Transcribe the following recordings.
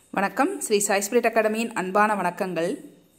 வணக்கம் ஸ்ரீ சாய்ஸ்பிரிட் அகாடமியின் அன்பான வணக்கங்கள்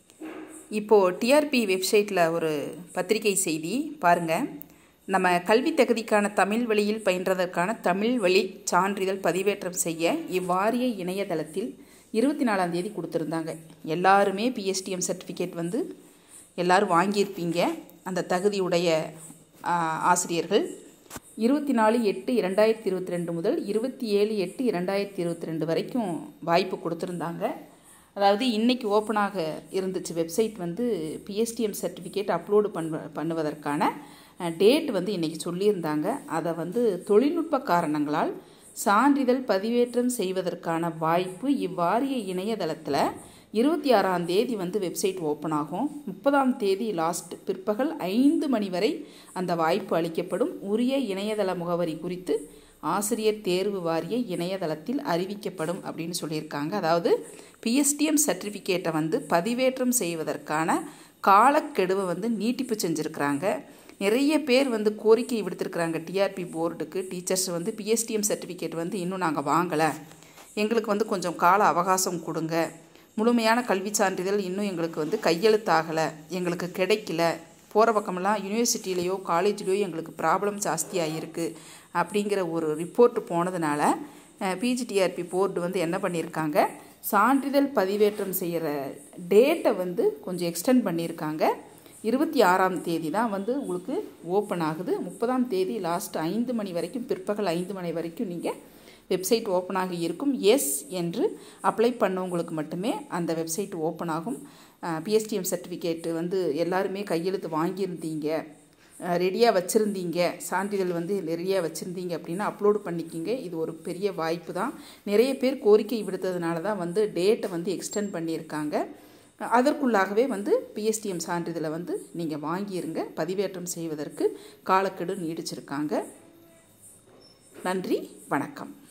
இப்போது டிஆர்பி வெப்சைட்டில் ஒரு பத்திரிகை செய்தி பாருங்கள் நம்ம கல்வி தகுதிக்கான தமிழ் வழியில் பயின்றதற்கான தமிழ் வழி சான்றிதழ் பதிவேற்றம் செய்ய இவ்வாரிய இணையதளத்தில் இருபத்தி நாலாம் தேதி கொடுத்துருந்தாங்க எல்லாருமே பிஎஸ்டிஎம் சர்டிஃபிகேட் வந்து எல்லோரும் வாங்கியிருப்பீங்க அந்த தகுதியுடைய ஆ, ஆசிரியர்கள் இருபத்தி நாலு எட்டு இரண்டாயிரத்தி இருபத்தி ரெண்டு முதல் இருபத்தி ஏழு எட்டு இரண்டாயிரத்தி இருபத்தி ரெண்டு வரைக்கும் வாய்ப்பு கொடுத்துருந்தாங்க அதாவது இன்றைக்கி ஓப்பனாக இருந்துச்சு வெப்சைட் வந்து பிஎஸ்டிஎம் சர்டிஃபிகேட் அப்லோடு பண்ண பண்ணுவதற்கான டேட் வந்து இன்றைக்கி சொல்லியிருந்தாங்க அதை வந்து தொழில்நுட்ப காரணங்களால் சான்றிதழ் பதிவேற்றம் செய்வதற்கான வாய்ப்பு இவ்வாரிய இணையதளத்தில் இருபத்தி ஆறாம் தேதி வந்து வெப்சைட் ஓப்பன் ஆகும் முப்பதாம் தேதி லாஸ்ட் பிற்பகல் ஐந்து மணி வரை அந்த வாய்ப்பு அளிக்கப்படும் உரிய இணையதள முகவரி குறித்து ஆசிரியர் தேர்வு வாரிய இணையதளத்தில் அறிவிக்கப்படும் அப்படின்னு சொல்லியிருக்காங்க அதாவது பிஎஸ்டிஎம் சர்டிஃபிகேட்டை வந்து பதிவேற்றம் செய்வதற்கான காலக்கெடுவை வந்து நீட்டிப்பு செஞ்சுருக்கிறாங்க நிறைய பேர் வந்து கோரிக்கை விடுத்திருக்கிறாங்க டிஆர்பி போர்டுக்கு டீச்சர்ஸ் வந்து பிஎஸ்டிஎம் சர்டிஃபிகேட் வந்து இன்னும் நாங்கள் வாங்கலை எங்களுக்கு வந்து கொஞ்சம் கால அவகாசம் கொடுங்க முழுமையான கல்வி சான்றிதழ் இன்னும் எங்களுக்கு வந்து கையெழுத்தாகலை எங்களுக்கு கிடைக்கல போகிற பக்கமெல்லாம் யூனிவர்சிட்டிலேயோ காலேஜ்லேயோ எங்களுக்கு ப்ராப்ளம் ஜாஸ்தியாக இருக்குது அப்படிங்கிற ஒரு ரிப்போர்ட் போனதுனால பிஜிடிஆர்பி போர்டு வந்து என்ன பண்ணியிருக்காங்க சான்றிதழ் பதிவேற்றம் செய்கிற டேட்டை வந்து கொஞ்சம் எக்ஸ்டெண்ட் பண்ணியிருக்காங்க இருபத்தி ஆறாம் தேதி தான் வந்து உங்களுக்கு ஓப்பன் ஆகுது முப்பதாம் தேதி லாஸ்ட் ஐந்து மணி வரைக்கும் பிற்பகல் ஐந்து மணி வரைக்கும் நீங்கள் வெப்சைட் ஓப்பன் ஆகி இருக்கும் எஸ் என்று அப்ளை பண்ணவங்களுக்கு மட்டுமே அந்த வெப்சைட் ஓப்பன் ஆகும் பிஎஸ்டிஎம் சர்டிஃபிகேட்டு வந்து எல்லாருமே கையெழுத்து வாங்கியிருந்தீங்க ரெடியாக வச்சுருந்தீங்க சான்றிதழ் வந்து ரெடியாக வச்சுருந்தீங்க அப்படின்னா அப்லோடு பண்ணிக்கிங்க இது ஒரு பெரிய வாய்ப்பு தான் நிறைய பேர் கோரிக்கை விடுத்ததுனால தான் வந்து டேட்டை வந்து எக்ஸ்டெண்ட் பண்ணியிருக்காங்க அதற்குள்ளாகவே வந்து பிஎஸ்டிஎம் சான்றிதழை வந்து நீங்கள் வாங்கியிருங்க பதிவேற்றம் செய்வதற்கு காலக்கெடு நீடிச்சிருக்காங்க நன்றி வணக்கம்